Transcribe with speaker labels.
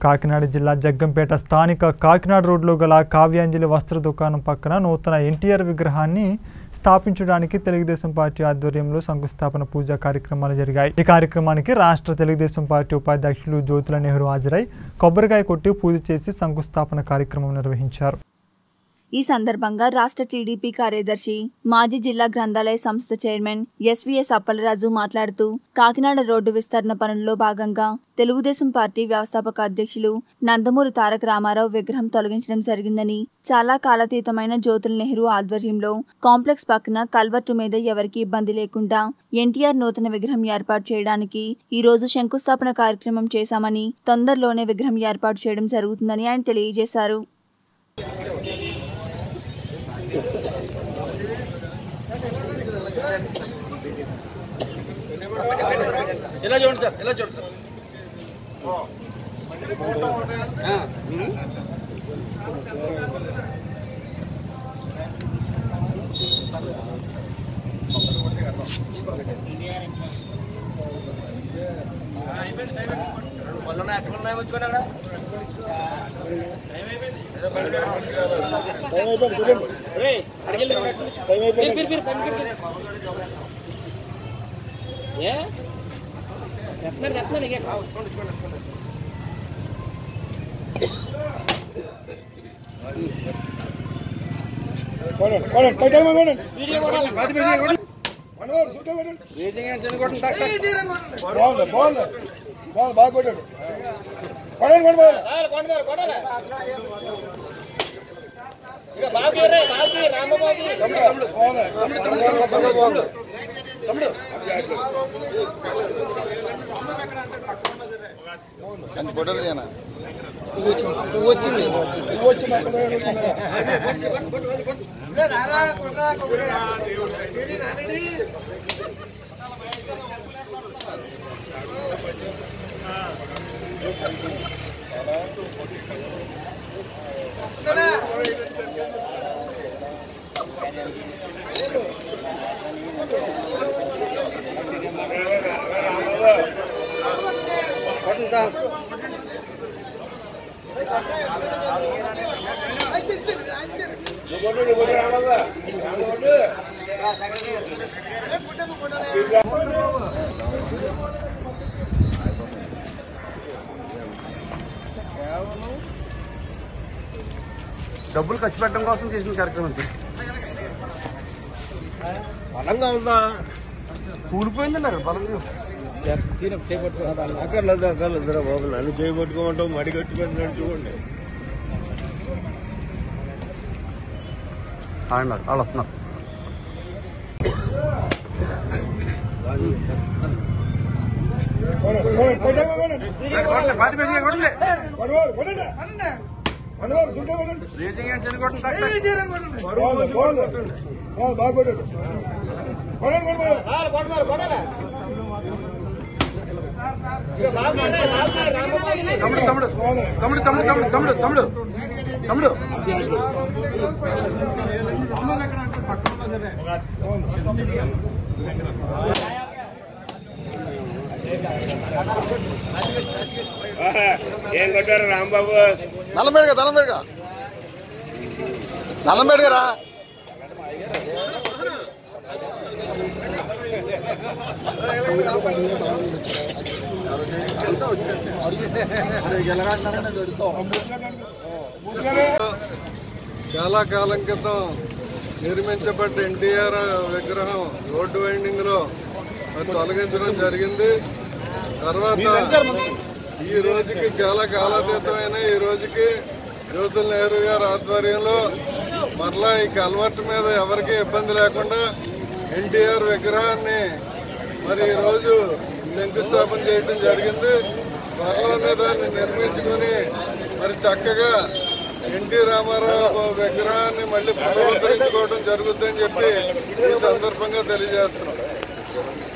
Speaker 1: కాకినాడ జిల్లా జగ్గంపేట స్థానిక కాకినాడ రోడ్లో గల కావ్యాంజలి వస్త్ర దుకాణం పక్కన నూతన ఎన్టీఆర్ విగ్రహాన్ని స్థాపించడానికి తెలుగుదేశం పార్టీ ఆధ్వర్యంలో శంకుస్థాపన పూజా కార్యక్రమాలు జరిగాయి ఈ కార్యక్రమానికి రాష్ట్ర తెలుగుదేశం పార్టీ ఉపాధ్యక్షులు జ్యోతుల నెహ్రూ హాజరై కొబ్బరికాయ కొట్టి పూజ చేసి శంకుస్థాపన కార్యక్రమం నిర్వహించారు
Speaker 2: ఈ సందర్భంగా రాష్ట్ర టీడీపీ కార్యదర్శి మాజీ జిల్లా గ్రంథాలయ సంస్థ చైర్మన్ ఎస్వీఎస్ అప్పలరాజు మాట్లాడుతూ కాకినాడ రోడ్డు విస్తరణ పనుల్లో భాగంగా తెలుగుదేశం పార్టీ వ్యవస్థాపక అధ్యక్షులు నందమూరి తారక రామారావు విగ్రహం తొలగించడం జరిగిందని చాలా కాలాతీతమైన జ్యోతుల నెహ్రూ ఆధ్వర్యంలో కాంప్లెక్స్ పక్కన కల్వర్టు మీద ఎవరికీ ఇబ్బంది లేకుండా ఎన్టీఆర్ నూతన విగ్రహం ఏర్పాటు చేయడానికి ఈ రోజు శంకుస్థాపన కార్యక్రమం చేశామని తొందరలోనే విగ్రహం ఏర్పాటు చేయడం జరుగుతుందని ఆయన తెలియజేశారు
Speaker 3: ఇలా చూడండి సార్ ఇలా చూడండి సార్ వాళ్ళు ఎక్కడ ఉన్నాయి వచ్చుకోండి అక్కడ రేయ్, అడిగి వెళ్ళు. పిరు, పిరు, పిరు, పని పిరు, పిరు. ఏ చెప్తున్నారు చెప్తున్నారు ఇక వీడియో కొడాలి రేటింగ్ ఎంత కొట్టండి డాక్టర్
Speaker 4: బాగుంది బాగుంది బాగుంది బాగా కొట్టాడు కొడండి కొడండి బాగా
Speaker 3: కొడాలి కొడాలి ఇక బాబు రే బాబు రామబాబు
Speaker 4: బాగుంది
Speaker 3: తమ్ముడు వచ్చింది
Speaker 4: నువ్వు వచ్చి నా పిల్లలు
Speaker 3: డబ్బులు ఖర్చు పెట్టడం కోసం చేసిన కార్యక్రమం ఇది. బలంగా ఉందా కూలిపోయిందన్నారు బలంగా
Speaker 4: అక్కర్లేదు అక్కర్లేదు బాబు నన్ను చేయబట్టుకోమంటావు మడి కట్టుకొని చూడండి
Speaker 3: ఆడినారు వాళ్ళు వస్తున్నారు పార్టీ పెట్టి కొట్టండి రేటింగ్ ఎంత కొట్టండి డాక్టర్
Speaker 4: బాగా కొట్టాడు కొడండి కొడండి
Speaker 3: తమ్ముడు తమ్ముడు తమ్ముడు తమ్ముడు తమ్ముడు తమ్ముడు తమ్ముడు తమ్ముడు
Speaker 4: ఏం కొట్టారు రాంబాబు
Speaker 5: నల్లమేడుగా నల్లమేడుగా నల్లమేడుగా రా
Speaker 6: చాలా కాలం క్రితం నిర్మించబడ్డ ఎన్టీఆర్ విగ్రహం రోడ్డు వైండింగ్ లో మరి తొలగించడం జరిగింది తర్వాత ఈ రోజుకి చాలా కాలాతీతమైన ఈ రోజుకి జ్యోతుల్ నెహ్రూ గారి ఆధ్వర్యంలో మరలా ఈ కల్వర్ట్ మీద ఎవరికీ ఇబ్బంది లేకుండా ఎన్టీఆర్ విగ్రహాన్ని మరి ఈ రోజు శంకుస్థాపన చేయడం జరిగింది త్వరలోనే దాన్ని నిర్మించుకొని మరి చక్కగా ఎన్టీ రామారావు విగ్రహాన్ని మళ్ళీ పునరుద్ధరించుకోవడం జరుగుతుందని చెప్పి ఈ సందర్భంగా తెలియజేస్తున్నాం